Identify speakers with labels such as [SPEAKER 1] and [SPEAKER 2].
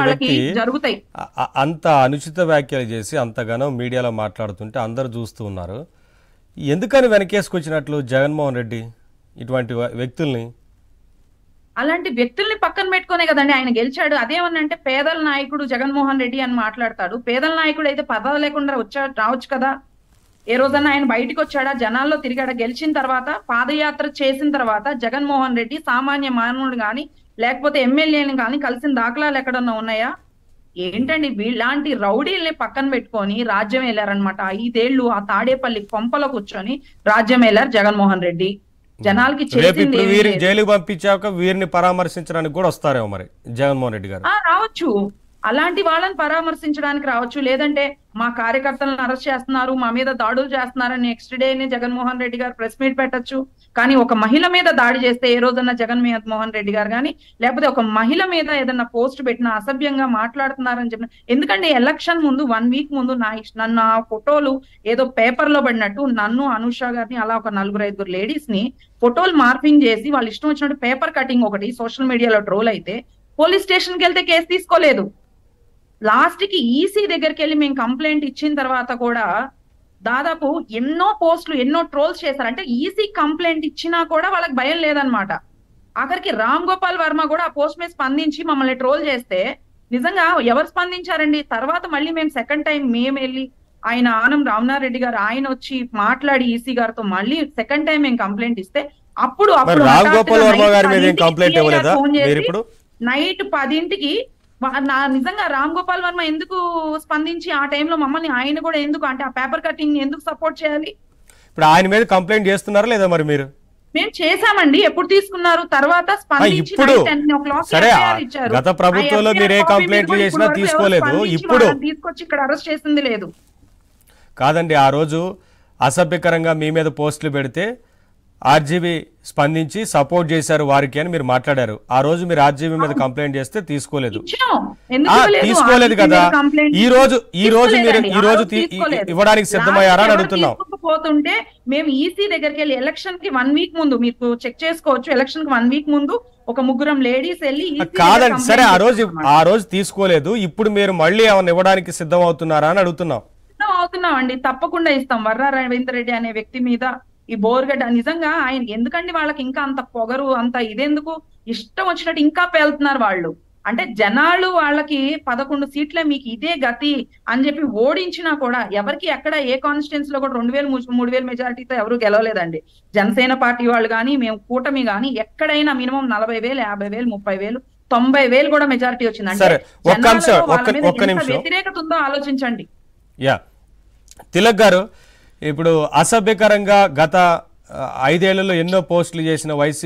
[SPEAKER 1] వాళ్ళకి
[SPEAKER 2] వ్యక్తి
[SPEAKER 1] జరుగుతాయి
[SPEAKER 2] అ- అ- అంత అనుచిత వ్యాఖ్యలు చేసి అంతగానో మీడియాలో మాట్లాడుతుంటే అందరు చూస్తూ ఉన్నారు ఎందుకని వెనకేసుకొచ్చినట్లు జగన్మోహన్ రెడ్డి ఇటువంటి వ- వ్యక్తుల్ని
[SPEAKER 1] అలాంటి వ్యక్తుల్ని పక్కన పెట్టుకునే కదండి ఆయన గెలిచాడు అదేమన్నంటే పేదల నాయకుడు జగన్మోహన్ రెడ్డి అని మాట్లాడతాడు పేదల నాయకుడు అయితే పదవి లేకుండా వచ్చా రావచ్చు కదా ఏ రోజన్నా ఆయన బయటికి వచ్చాడా జనాల్లో తిరిగాడా గెలిచిన తర్వాత పాదయాత్ర చేసిన తర్వాత జగన్మోహన్ రెడ్డి సామాన్య మానవుడు కానీ లేకపోతే ఎమ్మెల్యేని కానీ కలిసిన దాఖలాలు ఎక్కడన్నా ఉన్నాయా ఏంటండి వీళ్ళాంటి రౌడీల్ని పక్కన పెట్టుకొని రాజ్యం వెళ్ళారనమాట ఐదేళ్లు ఆ తాడేపల్లి కొంపలో కూర్చొని రాజ్యం వెళ్ళారు జగన్మోహన్ రెడ్డి జనాలకి
[SPEAKER 2] రేపు
[SPEAKER 1] చేసింది
[SPEAKER 2] ఇప్పుడు
[SPEAKER 1] ఏమీ
[SPEAKER 2] వీరిని
[SPEAKER 1] లేదు.
[SPEAKER 2] జైలుకి పంపించాక వీరిని పరామర్శించడానికి కూడా వస్తారేమో మరి జగన్మోహన్ రెడ్డి గారు
[SPEAKER 1] ఆ రావచ్చు అలాంటి వాళ్ళని పరామర్శించడానికి రావచ్చు లేదంటే మా కార్యకర్తలను అరెస్ట్ చేస్తున్నారు మా మీద దాడులు చేస్తున్నారని నెక్స్ట్ డేనే జగన్మోహన్ రెడ్డి గారు ప్రెస్ మీట్ పెట్టొచ్చు కానీ ఒక మహిళ మీద దాడి చేస్తే ఏ రోజన్నా జగన్ మోహన్ రెడ్డి గారు కానీ లేకపోతే ఒక మహిళ మీద ఏదన్నా పోస్ట్ పెట్టినా అసభ్యంగా మాట్లాడుతున్నారని చెప్పిన ఎందుకంటే ఎలక్షన్ ముందు వన్ వీక్ ముందు నా ఇష్- నన్ను ఆ ఫోటోలు ఏదో పేపర్ లో పడినట్టు నన్ను అనుష గారిని అలా ఒక నలుగురు ఐదుగురు లేడీస్ ని ఫోటోలు మార్పింగ్ చేసి వాళ్ళు ఇష్టం వచ్చినట్టు పేపర్ కటింగ్ ఒకటి సోషల్ మీడియాలో ట్రోల్ అయితే పోలీస్ స్టేషన్ కి వెళ్తే కేసు తీసుకోలేదు లాస్ట్ కి ఈసీ దగ్గరికి వెళ్ళి మేము కంప్లైంట్ ఇచ్చిన తర్వాత కూడా దాదాపు ఎన్నో పోస్టులు ఎన్నో ట్రోల్స్ చేశారు అంటే ఈసీ కంప్లైంట్ ఇచ్చినా కూడా వాళ్ళకి భయం లేదనమాట ఆఖరికి రామ్ గోపాల్ వర్మ కూడా ఆ పోస్ట్ మీద స్పందించి మమ్మల్ని ట్రోల్ చేస్తే నిజంగా ఎవరు స్పందించారండి తర్వాత మళ్ళీ మేము సెకండ్ టైం మేము వెళ్ళి ఆయన ఆనం రామనారెడ్డి గారు ఆయన వచ్చి మాట్లాడి ఈసీ గారితో మళ్ళీ సెకండ్ టైం మేము కంప్లైంట్ ఇస్తే అప్పుడు
[SPEAKER 2] మరి
[SPEAKER 1] అప్పుడు
[SPEAKER 2] రామ్
[SPEAKER 1] హఠాత్తుగా
[SPEAKER 2] గోపాల్ వర్మ
[SPEAKER 1] నైట్
[SPEAKER 2] గారి మీద ఏం
[SPEAKER 1] పదింటికి
[SPEAKER 2] కంప్లైంట్
[SPEAKER 1] CI గారు
[SPEAKER 2] ఇవ్వలేదా
[SPEAKER 1] ఫోన్
[SPEAKER 2] మీరు
[SPEAKER 1] చేసి
[SPEAKER 2] ఇప్పుడు
[SPEAKER 1] నైట్ పదింటికి వా- నా నిజంగా రామ్ గోపాల్ వర్మ ఎందుకు స్పందించి ఆ టైంలో మమ్మల్ని ఆయన కూడా ఎందుకు అంటే ఆ పేపర్ కటింగ్ ఎందుకు సపోర్ట్ చేయాలి
[SPEAKER 2] ఇప్పుడు ఆయన మీద కంప్లైంట్ చేస్తున్నారా లేదా మరి మీరు
[SPEAKER 1] మేము చేశామండి ఎప్పుడు తీసుకున్నారు తర్వాత స్పందించి
[SPEAKER 2] ఇప్పుడు
[SPEAKER 1] night 10 o'clock
[SPEAKER 2] సరే,
[SPEAKER 1] FIR ఇచ్చారు.
[SPEAKER 2] గత ప్రభుత్వంలో
[SPEAKER 1] ఆ FIR
[SPEAKER 2] మీరు ఏ
[SPEAKER 1] copy
[SPEAKER 2] కంప్లైంట్లు
[SPEAKER 1] మీద కూడా
[SPEAKER 2] చేసినా
[SPEAKER 1] ఇప్పటివరకు ఎవరు
[SPEAKER 2] తీసుకోలేదు.
[SPEAKER 1] స్పందించి
[SPEAKER 2] ఇప్పుడు-
[SPEAKER 1] వాళ్ళని తీసుకొచ్చి ఇక్కడ అరెస్ట్ చేసింది లేదు
[SPEAKER 2] కాదండి ఆ రోజు అసభ్యకరంగా మీ మీద పోస్టులు పెడితే ఆర్జీబీ స్పందించి సపోర్ట్ చేశారు వారికి అని మీరు మాట్లాడారు ఆ రోజు మీరు ఆర్జీబీ మీద కంప్లైంట్ చేస్తే తీసుకోలేదు
[SPEAKER 1] ఇచ్చాం ఎందుకు
[SPEAKER 2] ఆ,
[SPEAKER 1] ఇవ్వలేదు?
[SPEAKER 2] తీసుకోలేదు
[SPEAKER 1] RCB
[SPEAKER 2] కదా
[SPEAKER 1] మీద complaint
[SPEAKER 2] ఈ రోజు ఈ రోజు మీరు
[SPEAKER 1] తీసుకోలేదండి.
[SPEAKER 2] ఈ
[SPEAKER 1] ఆ
[SPEAKER 2] రోజు
[SPEAKER 1] రోజు
[SPEAKER 2] తీ-
[SPEAKER 1] తీసుకోలేదు.
[SPEAKER 2] ఇవ్వడానికి సిద్ధమయ్యారా అని
[SPEAKER 1] లాస్ట్
[SPEAKER 2] అడుగుతున్నాం
[SPEAKER 1] ఎవరు తీసుకోకపోతుంటే మేము ఈసీ దగ్గరికి వెళ్ళి ఎలక్షన్ కి వన్ వీక్ ముందు మీకు చెక్ చేసుకోవచ్చు ఎలక్షన్ కి వన్ వీక్ ముందు ఒక ముగ్గురం లేడీస్ వెళ్ళి EC దగ్గర
[SPEAKER 2] కాదండి సరే ఆ
[SPEAKER 1] complaint
[SPEAKER 2] రోజు
[SPEAKER 1] చేసాం
[SPEAKER 2] ఆ రోజు తీసుకోలేదు ఇప్పుడు మీరు మళ్ళీ ఏమైనా ఇవ్వడానికి సిద్ధం అవుతున్నారా అని అడుగుతున్నాం
[SPEAKER 1] సిద్ధం అవుతున్నాం అండి తప్పకుండా ఇస్తాం వర్రా రవీంద్ర రెడ్డి అనే వ్యక్తి మీద ఈ బోర్గడ్డ నిజంగా ఆయన ఎందుకండి వాళ్ళకి ఇంకా అంత పొగరు అంత ఇదెందుకు ఇష్టం వచ్చినట్టు ఇంకా పేలుతున్నారు వాళ్ళు అంటే జనాలు వాళ్ళకి పదకొండు సీట్లే మీకు ఇదే గతి అని చెప్పి ఓడించినా కూడా ఎవరికి ఎక్కడ ఏ కాన్స్టిట్యున్సీ లో కూడా రెండు వేలు మూడు వేలు మెజారిటీతో ఎవరు గెలవలేదండి జనసేన పార్టీ వాళ్ళు కానీ మేము కూటమి కానీ ఎక్కడైనా మినిమం నలభై వేలు యాభై వేలు ముప్పై వేలు తొంభై వేలు కూడా మెజారిటీ వచ్చింది అంటే
[SPEAKER 2] సరే, ఒక్క
[SPEAKER 1] జనాలలో
[SPEAKER 2] నిమిషం,
[SPEAKER 1] వాళ్ళ
[SPEAKER 2] ఒక్క-
[SPEAKER 1] మీద
[SPEAKER 2] ఒక్క
[SPEAKER 1] ఎంత
[SPEAKER 2] నిమిషం.
[SPEAKER 1] వ్యతిరేకత ఉందో ఆలోచించండి
[SPEAKER 2] యా తిలక్ గారు ఇప్పుడు అసభ్యకరంగా గత ఆ, ఐదేళ్లలో ఎన్నో పోస్టులు చేసిన వైసీ